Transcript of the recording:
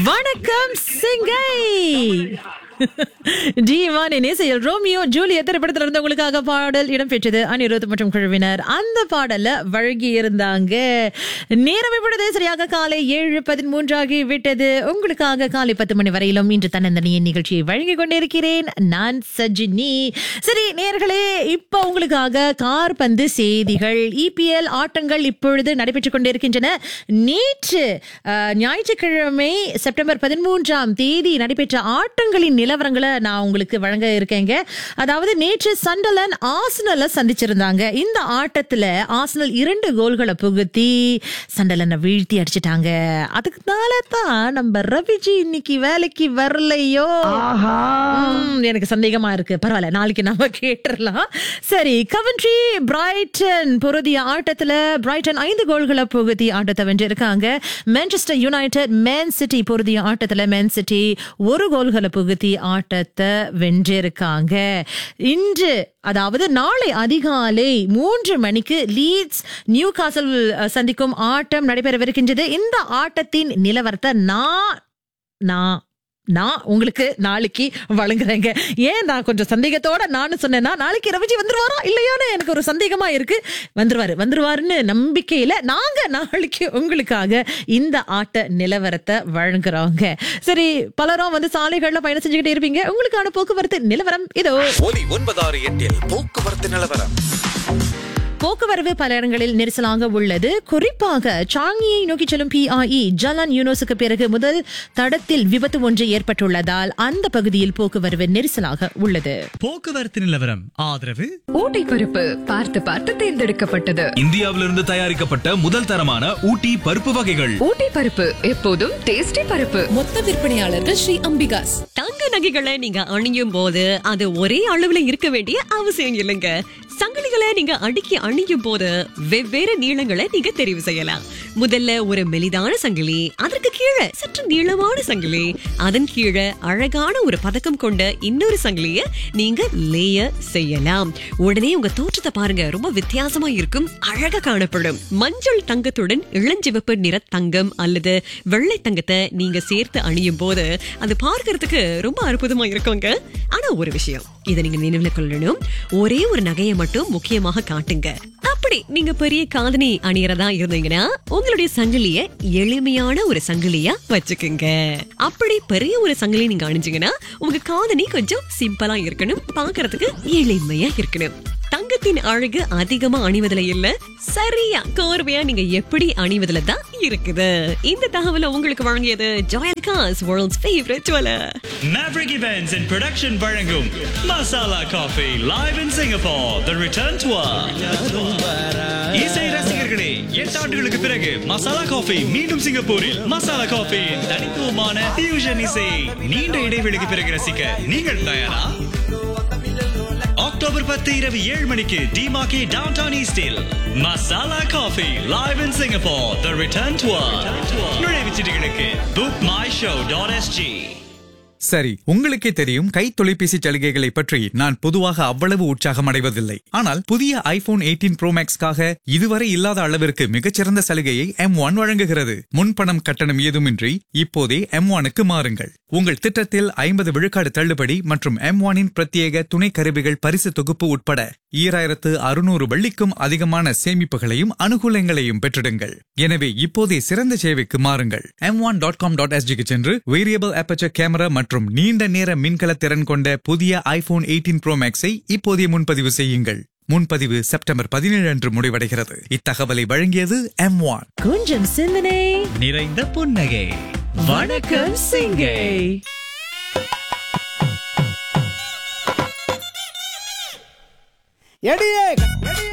வணக்கம் சிங்கை டீமான் இசையில் ரோமியோ ஜூலியட் திரைப்படத்தில் இருந்து உங்களுக்காக பாடல் இடம்பெற்றது அனிருத் மற்றும் குழுவினர் அந்த பாடல்ல வழங்கி இருந்தாங்க நேரம் இப்பொழுது சரியாக காலை ஏழு பதிமூன்றாகி விட்டது உங்களுக்காக காலை பத்து மணி வரையிலும் இன்று தன்னந்தனியின் நிகழ்ச்சியை வழங்கி கொண்டிருக்கிறேன் நான் சஜினி சரி நேர்களே இப்ப உங்களுக்காக கார் பந்து செய்திகள் இபிஎல் ஆட்டங்கள் இப்பொழுது நடைபெற்றுக் கொண்டிருக்கின்றன நேற்று அஹ், ஞாயிற்றுக்கிழமை செப்டம்பர் பதிமூன்றாம் தேதி நடைபெற்ற ஆட்டங்களின் நிலவரங்களை நான் உங்களுக்கு வழங்க இருக்கேங்க அதாவது நேற்று சண்டலன் ஆஸ்னலை சந்திச்சிருந்தாங்க இந்த ஆட்டத்துல ஆஸ்னல் இரண்டு கோல்களை புகுத்தி சண்டலனை வீழ்த்தி அடிச்சிட்டாங்க அதுக்குனால தான் நம்ம ரவிஜி இன்னைக்கு வேலைக்கு வரலையோ ம், எனக்கு சந்தேகமா இருக்கு பரவாயில்ல நாளைக்கு நாம கேட்டுறலாம் சரி கவன்ட்ரி பிரைட்டன் பொருதிய ஆட்டத்துல பிரைட்டன் ஐந்து கோல்களை புகுத்தி ஆட்டத்தை வென்றிருக்காங்க மான்செஸ்டர் யுனைடெட் மேன் சிட்டி பொருதிய ஆட்டத்துல மேன் சிட்டி ஒரு கோல்களை புகுத்தி ஆட்டத்தை வென்றிருக்காங்க இன்று அதாவது நாளை அதிகாலை மூன்று மணிக்கு லீட்ஸ் நியூ காசல் சந்திக்கும் ஆட்டம் நடைபெறவிருக்கின்றது இந்த ஆட்டத்தின் நிலவரத்தை நான் நான் நான் உங்களுக்கு நாளைக்கு வழங்குறேங்க ஏன் நான் கொஞ்சம் சந்தேகத்தோட நானும் சொன்னேன்னா நாளைக்கு ரவிஜி வந்துருவாரா இல்லையான்னு எனக்கு ஒரு சந்தேகமா இருக்கு வந்துருவாரு வந்துருவாருன்னு நம்பிக்கையில நாங்க நாளைக்கு உங்களுக்காக இந்த ஆட்ட நிலவரத்தை வழங்குறோங்க சரி பலரும் வந்து சாலைகள்ல பயணம் செஞ்சுக்கிட்டே இருப்பீங்க உங்களுக்கான போக்குவரத்து நிலவரம் இதோ ஒலி ஒன்பதாறு எட்டில் போக்குவரத்து நிலவரம் போக்குவரவு பல இடங்களில் நெரிசலாக உள்ளது குறிப்பாக சாங்கியை நோக்கி செல்லும் பிஐஇ ஜலான் யூனோஸுக்கு பிறகு முதல் தடத்தில் விபத்து ஒன்று ஏற்பட்டுள்ளதால் அந்த பகுதியில் போக்குவரவு நெரிசலாக உள்ளது போக்குவரத்து நிலவரம் ஆதரவு ஊட்டி பருப்பு பார்த்து பார்த்து தேர்ந்தெடுக்கப்பட்டது இந்தியாவிலிருந்து தயாரிக்கப்பட்ட முதல் தரமான ஊட்டி பருப்பு வகைகள் ஊட்டி பருப்பு எப்போதும் டேஸ்டி பருப்பு மொத்த விற்பனையாளர்கள் ஸ்ரீ அம்பிகாஸ் தங்க நகைகளை நீங்க அணியும் போது அது ஒரே அளவுல இருக்க வேண்டிய அவசியம் இல்லைங்க சங்கிலிகளை நீங்க அடுக்கி அணியும் போது வெவ்வேறு நீளங்களை நீங்க தெரிவு செய்யலாம் முதல்ல ஒரு மெலிதான சங்கிலி அதற்கு கீழே சற்று நீளமான சங்கிலி அதன் கீழே அழகான ஒரு பதக்கம் கொண்ட இன்னொரு சங்கிலிய நீங்க லேயர் செய்யலாம் உடனே உங்க தோற்றத்தை பாருங்க ரொம்ப வித்தியாசமா இருக்கும் அழகா காணப்படும் மஞ்சள் தங்கத்துடன் இளஞ்சிவப்பு நிற தங்கம் அல்லது வெள்ளை தங்கத்தை நீங்க சேர்த்து அணியும் போது அது பார்க்கறதுக்கு ரொம்ப அற்புதமா இருக்குங்க ஆனா ஒரு விஷயம் இதை நீங்க நினைவுல கொள்ளணும் ஒரே ஒரு நகையை மட்டும் முக்கியமாக காட்டுங்க அப்படி நீங்க பெரிய காதணி அணியறதா இருந்தீங்கன்னா உங்களுடைய சங்கிலிய எளிமையான ஒரு சங்கிலியா வச்சுக்குங்க அப்படி பெரிய ஒரு சங்கிலி நீங்க அணிஞ்சீங்கன்னா உங்க காதணி கொஞ்சம் சிம்பிளா இருக்கணும் பார்க்கறதுக்கு எளிமையா இருக்கணும் தங்கத்தின் அழகு அதிகமா அணிவதுல இல்ல சரியா கோர்வையா நீங்க எப்படி அணிவதுல தான் இருக்குது இந்த தகவலை உங்களுக்கு வழங்கியது Joyalukkas world's favourite jeweller Maverick Events and Production வழங்கும் Masala coffee live in Singapore the return tour இசை ரசிகர்களே எட்டு ஆண்டுகளுக்கு பிறகு மசாலா காஃபி மீண்டும் சிங்கப்பூரில் மசாலா காஃபி தனித்துவமான fusion இசை நீண்ட இடைவெளிக்கு பிறகு ரசிக்க நீங்கள் தயாரா அக்டோபர் பத்து இரவு ஏழு மணிக்கு டிமாக்கி டவுன் டவுன் ஈஸ்டில் Masala coffee live in Singapore the return tour நுழைவுச் சீட்டுகளுக்கு book my show dot SG சரி உங்களுக்கே தெரியும் கை தொலைபேசி சலுகைகளை பற்றி நான் பொதுவாக அவ்வளவு உற்சாகம் அடைவதில்லை ஆனால் புதிய ஐபோன் 18 ப்ரோ மேக்ஸ்க்காக இதுவரை இல்லாத அளவிற்கு மிகச்சிறந்த சலுகையை எம் ஒன் வழங்குகிறது முன்பணம் கட்டணம் ஏதுமின்றி இப்போதே எம் ஒனுக்கு மாறுங்கள் உங்கள் திட்டத்தில் ஐம்பது விழுக்காடு தள்ளுபடி மற்றும் எம் ஒனின் பிரத்யேக துணை கருவிகள் பரிசு தொகுப்பு உட்பட ஈராயிரத்து அறுநூறு வெள்ளிக்கும் அதிகமான சேமிப்புகளையும் அனுகூலங்களையும் பெற்றிடுங்கள் எனவே இப்போதே சிறந்த சேவைக்கு மாறுங்கள் M one dot com dot எஸ்ஜிக்கு சென்று வேரியபிள் அபச்சர் கேமரா மற்றும் நீண்ட நேர மின்கல திறன் கொண்ட புதிய ஐபோன் 18 ப்ரோ மேக்ஸை இப்போதே முன்பதிவு செய்யுங்கள் முன்பதிவு செப்டம்பர் பதினேழு அன்று முடிவடைகிறது இத்தகவலை வழங்கியது எம் ஒன் கொஞ்சம் சிந்தனை நிறைந்த புன்னகை வணக்கம் சிங்கை எடியே